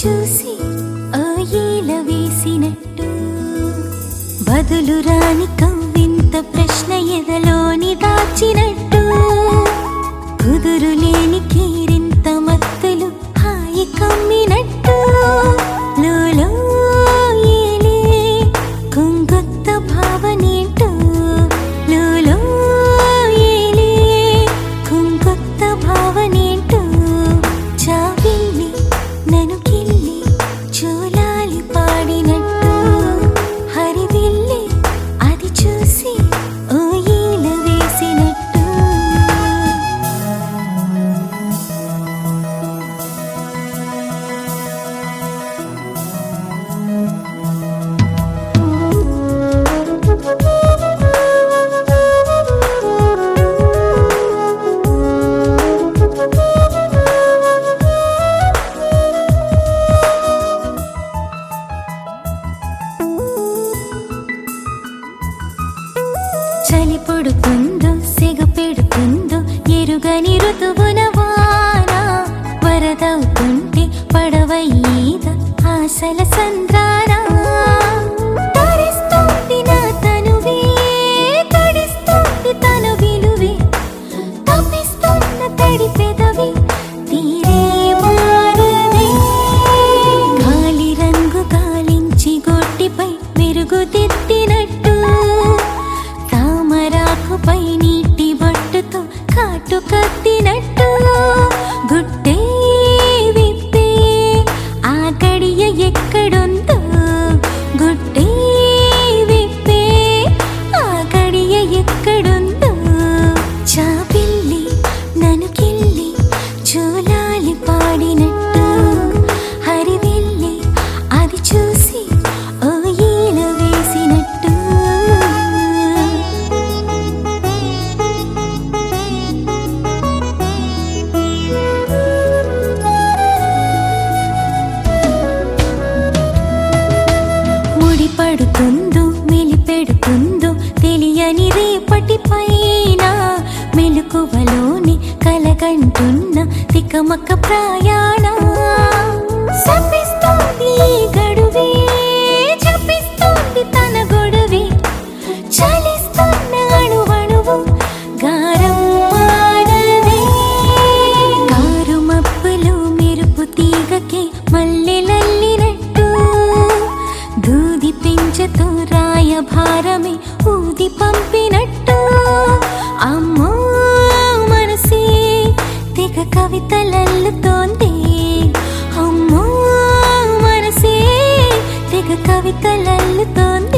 చూసి ఓ ఈల వేసినట్టు బదులు రాని కవ్వింత ప్రశ్న ఎదలోని దాచినట్టు కుదురు లేని కీరింత మత్తులు హాయి కమ్మినట్టు లోలో ఏలే కొంగొత్త భావనేంటో లోలో ఏలే కొంగొత్త భావనేంటో చావిల్లి నన్ను కిల్లి చూలాలి పాడినట్టు హరివిల్లి అది చూసి ఓ ఈల వేసినట్టు చలి పొడుతుందో సెగ పెడుతుందో ఎరుగని ఋతువున వాన వరదవుతుంటే పడవయ్యేద ఆశల సంద్రాన తరిస్తుంది నా తనువే తడిస్తుంది తన విలువే తప్పిస్తున్న తడి పెదవి తీరే మారదే గాలి రంగు గాలించి గొట్టిపై మెరుగుదిద్దినట్టు తామరాకుపై నీటి బొట్టుతో కాటు కత్తినట్టు గుడ్డే విప్పే ఆ గడియ ఎక్కడుందో గుడ్డే విప్పే ఆ గడియ ఎక్కడుందో చాపిల్లి నన్ను కిల్లి చూలాలి పాడినట్టు హరివిల్లి అది చూసి ఓ ఈల వేసినట్టు ముడి పడుతుందో మెలిపెడుతుందో తెలియని రేపటి పైన మెలకువలోని కలగంటున్న తికమక ప్రయాణ శపిస్తోంది ఈ గడువే జపిస్తోంది తన గొడవే చలిస్తున్న అణువణువు గారం మారదే కారు మబ్బులు మెరుపు తీగకి మల్లెలల్లినట్టు దూది పెంచతో రాయ భారమే ఊది పంపినట్టు అమ్మో మనసే తెగ కవితలల్లుతోంది అమ్మో మనసే తెగ కవితలల్లుతోంది